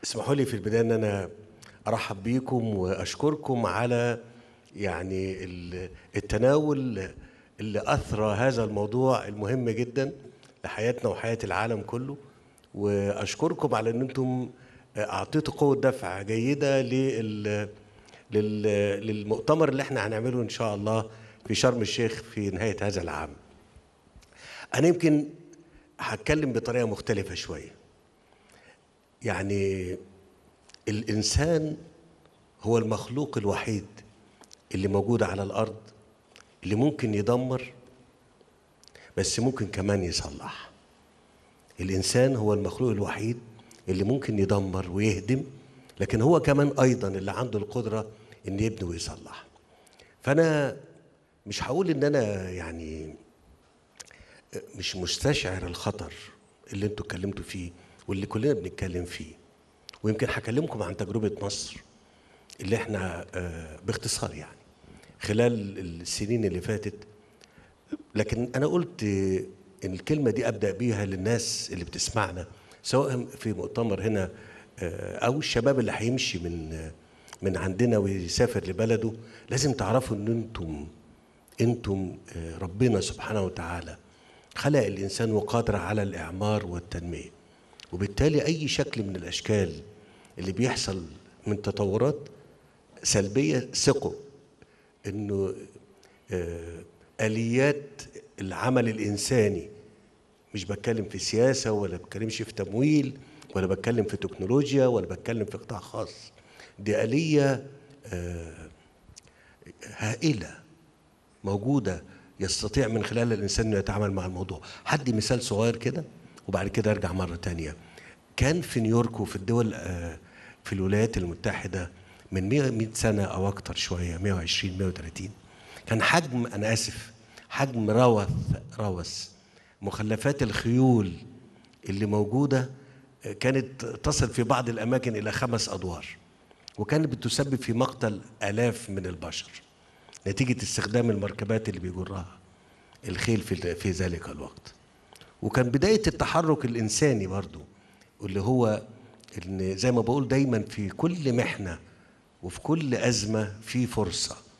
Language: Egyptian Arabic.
اسمحوا لي في البداية ان انا ارحب بيكم واشكركم على يعني ال- التناول اللي اثرى هذا الموضوع المهم جدا لحياتنا وحياة العالم كله واشكركم على ان انتم اعطيتوا قوة دفع جيدة لل لل- للمؤتمر اللي احنا هنعمله ان شاء الله في شرم الشيخ في نهاية هذا العام انا يمكن هتكلم بطريقة مختلفة شوية يعني الانسان هو المخلوق الوحيد اللي موجود على الارض اللي ممكن يدمر بس ممكن كمان يصلح الانسان هو المخلوق الوحيد اللي ممكن يدمر ويهدم لكن هو كمان ايضا اللي عنده القدره ان يبني ويصلح فانا مش هقول ان انا يعني مش مستشعر الخطر اللي انتوا اتكلمتوا فيه واللي كلنا بنتكلم فيه ويمكن هكلمكم عن تجربة مصر اللي احنا آه، باختصار يعني خلال السنين اللي فاتت لكن انا قلت آه، ان الكلمة دي ابدأ بيها للناس اللي بتسمعنا سواء في مؤتمر هنا آه، او الشباب اللي هيمشي من آه، من عندنا ويسافر لبلده لازم تعرفوا ان انتم انتم آه، ربنا سبحانه وتعالى خلق الانسان وقادر على الاعمار والتنميه وبالتالي اي شكل من الاشكال اللي بيحصل من تطورات سلبيه ثقوا انه آه، اليات العمل الانساني مش بتكلم في سياسه ولا بتكلمش في تمويل ولا بتكلم في تكنولوجيا ولا بتكلم في قطاع خاص دي آلية آه، هائلة موجودة يستطيع من خلالها الإنسان أنه يتعامل مع الموضوع حد مثال صغير كده وبعد كده أرجع مرة تانية كان في نيويورك وفي الدول آه، في الولايات المتحدة من 100 100 سنة أو أكتر شوية 120 130 كان حجم أنا آسف حجم روث روث مخلفات الخيول اللي موجودة آه، كانت تصل في بعض الأماكن إلى خمس أدوار وكانت بتسبب في مقتل آلاف من البشر نتيجة استخدام المركبات اللي بيجرها الخيل في في ذلك الوقت وكان بداية التحرك الإنساني برضو واللي هو إن زي ما بقول دايما في كل محنة وفي كل أزمة في فرصة